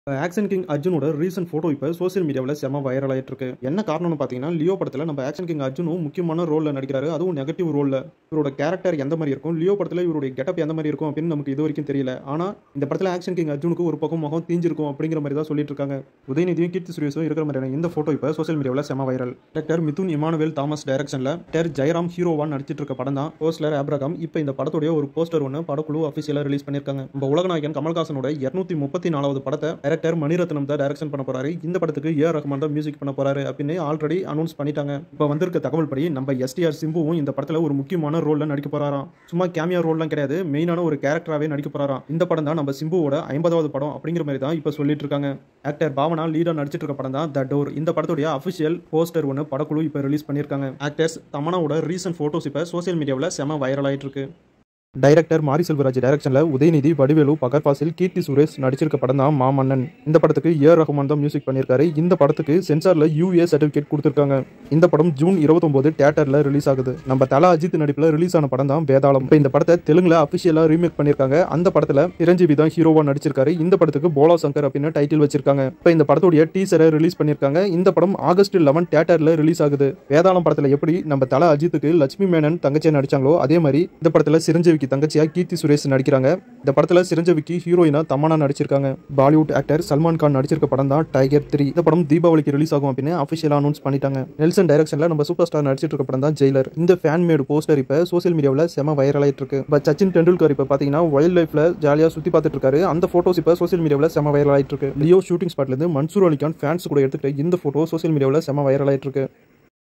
action king அர்ஜுனோட recent photo இப்போ social மீடியாவில் செம வைரல் ஆயிட்டு இருக்கு என்ன காரணம்னு பார்த்தீங்கன்னா லியோ படத்தில் நம்ம ஆக்ஷன் கிங் அர்ஜுனும் முக்கியமான ரோலில் நடிக்கிறாரு அதுவும் நெகட்டிவ் ரோலில் இவரோட கேரக்டர் எந்த மாதிரி இருக்கும் லியோ படத்தில் இவருடைய கெட்டப் எந்த மாதிரி இருக்கும் அப்படின்னு நமக்கு இது வரைக்கும் தெரியல ஆனால் இந்த படத்தில் ஆக்ஷன் கிங் அர்ஜுனுக்கு ஒரு பக்கம் முகம் தீஞ்சிருக்கும் அப்படிங்கிற மாதிரி தான் சொல்லிட்டு இருக்காங்க உதயநிதியும் கீர்த்தி சுரேஷும் இருக்கிற மாதிரியான இந்த ஃபோட்டோ இப்போ சோஷியல் மீடியாவில் செம viral director Mithun Emmanuel Thomas டைரக்ஷனில் டேர் ஜெயராம் ஹீரோவான் நடிச்சிட்டு இருக்க படம் தான் போஸ்டர் ஆப்ரகாம் இப்போ இந்த படத்துடைய ஒரு போஸ்டர் ஒன்று படக்குழு அஃபிஷியலாக ரிலீஸ் பண்ணியிருக்காங்க நம்ம உலகநாயகன் கமல்ஹாசனோட இருநூத்தி முப்பத்தி நாலாவது படத்தை டைரக்டர் மணிரத்னம் தான் டைரக்ஷன் பண்ண போறாரு இந்த படத்துக்கு ஏ ரஹ்மான் தான் மியூசிக் பண்ண போறாரு அப்படின்னு ஆல்ரெடி அனௌன்ஸ் பண்ணிட்டாங்க இப்போ வந்திருக்க தகவல் படி நம்ம எஸ்டிஆர் சிம்புவும் இந்த படத்தில் ஒரு முக்கியமான ரோலில் நடிக்க போறாராம் சும்மா கேமியா ரோல்லாம் கிடையாது மெயினான ஒரு கேரக்டராகவே நடிக்க போறாராம் இந்த படம் தான் நம்ம சிம்புவோட ஐம்பதாவது படம் அப்படிங்கிற மாதிரி தான் இப்போ சொல்லிட்டு இருக்காங்க ஆக்டர் பாவனா லீடா நடிச்சிட்டு இருக்க படம் தான் த டோர் இந்த படத்துடைய அஃபிஷியல் போஸ்டர் ஒன்று படக்குழு இப்போ ரிலீஸ் பண்ணியிருக்காங்க ஆக்டர்ஸ் தமனாவோட ரீசன்ட் ஃபோட்டோஸ் இப்போ சோஷியல் மீடியாவில் செம வைரல் ஆயிட்டு இருக்கு டைரக்டர் மாரி செல்வராஜ் டைரக்ஷனில் உதயநிதி வடிவேலு பகர் பாசில் கீர்த்தி சுரேஷ் நடிச்சிருக்க படம் தான் மாமன்னன் இந்த படத்துக்கு ஏ ரஹ்மான் தான் மியூசிக் பண்ணியிருக்காரு இந்த படத்துக்கு சென்சாரில் யூஏ சர்டிஃபிகேட் கொடுத்துருக்காங்க இந்த படம் ஜூன் இருபத்தொம்போது தேட்டரில் ரிலீஸ் ஆகுது நம்ம தலா அஜித் நடிப்பில் ரிலீஸ் ஆன படம் தான் வேதாளம் இப்போ இந்த படத்தை தெலுங்குல அஃபிஷியலாக ரீமேக் பண்ணியிருக்காங்க அந்த படத்தில் சிரஞ்சீவி தான் ஹீரோவாக நடிச்சிருக்காரு இந்த படத்துக்கு போலா சங்கர் அப்படின்னு டைட்டில் வச்சிருக்காங்க இப்போ இந்த படத்துடைய டீசரை ரிலீஸ் பண்ணியிருக்காங்க இந்த படம் ஆகஸ்ட் லெவன் தேட்டரில் ரிலீஸ் ஆகுது வேதாளம் படத்தில் எப்படி நம்ம தலா அஜித்துக்கு லட்சுமி மேனன் தங்கச்சியை நடிச்சாங்களோ அதே மாதிரி இந்த படத்தில் சிரஞ்சீவிக்கு தங்கச்சியா கீர்த்தி சுரேஷ் நடிக்கிறாங்க இந்த படத்தில் சிரஞ்சீவிக்கு ஹீரோயினா தமன்னா நடிச்சிருக்காங்க பாலிவுட் ஆக்டர் சல்மான் கான் நடிச்சிருக்க படம் தான் டைகர் த்ரீ இந்த படம் தீபாவளிக்கு ரிலீஸ் ஆகும் அப்படின்னு அஃபிஷியலாக அனௌன்ஸ் பண்ணிட்டாங்க நெல்சன் டைரக்ஷனில் நம்ம சூப்பர் ஸ்டார் நடிச்சிட்டு இருக்க படம் தான் ஜெயிலர் இந்த ஃபேன் மேடு போஸ்டர் இப்போ சோஷியல் மீடியாவில் செம வைரல் ஆயிட்டு இருக்கு இப்போ சச்சின் டெண்டுல்கர் இப்போ பார்த்தீங்கன்னா வைல்ட் லைஃப்ல ஜாலியாக சுற்றி பார்த்துட்டு இருக்காரு அந்த ஃபோட்டோஸ் இப்போ சோஷியல் மீடியாவில் செம வைரல் ஆயிட்டு இருக்கு லியோ ஷூட்டிங் ஸ்பாட்லேருந்து மன்சூர் அலிகான் ஃபேன்ஸ் கூட எடுத்துக்கிட்ட இந்த ஃபோட்டோ சோஷியல் மீடியாவில் செம வைரல் ஆயிட்டு இருக்கு